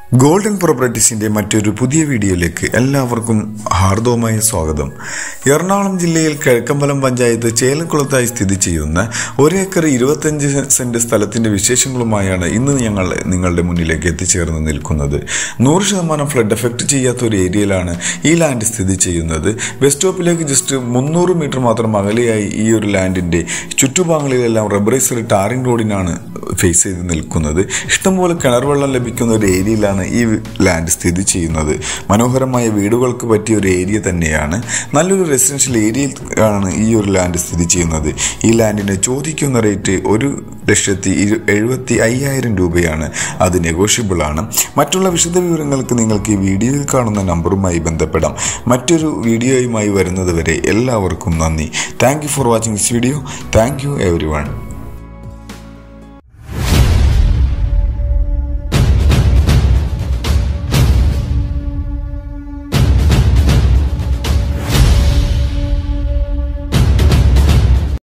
golden പ്രോപ്പർട്ടീസിന്റെ മറ്റൊരു പുതിയ വീഡിയോയിലേക്ക് എല്ലാവർക്കും ഹാർദവമായ സ്വാഗതം എറണാകുളം ജില്ലയിൽ കിഴക്കമ്പലം പഞ്ചായത്ത് ചേലക്കുളത്തായി സ്ഥിതി ചെയ്യുന്ന ഒരേക്കർ ഇരുപത്തഞ്ച് സെന്റ് സ്ഥലത്തിന്റെ വിശേഷങ്ങളുമായാണ് ഇന്ന് ഞങ്ങൾ നിങ്ങളുടെ മുന്നിലേക്ക് എത്തിച്ചേർന്ന് നിൽക്കുന്നത് നൂറ് ശതമാനം ഫ്ലഡ് എഫക്ട് ചെയ്യാത്ത ഒരു ഏരിയയിലാണ് ഈ ലാൻഡ് സ്ഥിതി ചെയ്യുന്നത് ബസ് സ്റ്റോപ്പിലേക്ക് ജസ്റ്റ് മുന്നൂറ് മീറ്റർ മാത്രം അകലെയായി ഈ ഒരു ലാൻഡിന്റെ ചുറ്റുഭാഗങ്ങളിലെല്ലാം റബ്ബറൈസർ ടാറിംഗ് റോഡിനാണ് ഫേസ് ചെയ്ത് നിൽക്കുന്നത് ഇഷ്ടംപോലെ കിണർ വെള്ളം ലഭിക്കുന്ന ഒരു ഏരിയയിലാണ് ഈ ലാൻഡ് സ്ഥിതി ചെയ്യുന്നത് മനോഹരമായ വീടുകൾക്ക് പറ്റിയ ഒരു ഏരിയ തന്നെയാണ് നല്ലൊരു റെസിഡൻഷ്യൽ ഏരിയയിൽ ആണ് ഈ ഒരു ലാൻഡ് സ്ഥിതി ചെയ്യുന്നത് ഈ ലാൻഡിന് ചോദിക്കുന്ന റേറ്റ് ഒരു ലക്ഷത്തി ഇരു- എഴുപത്തി അയ്യായിരം രൂപയാണ് അത് നെഗോഷ്യബിൾ ആണ് മറ്റുള്ള വിശദ വിവരങ്ങൾക്ക് നിങ്ങൾക്ക് ഈ വീഡിയോയിൽ കാണുന്ന നമ്പറുമായി ബന്ധപ്പെടാം മറ്റൊരു വീഡിയോയുമായി വരുന്നത് വരെ എല്ലാവർക്കും നന്ദി thank you for watching this video thank you every one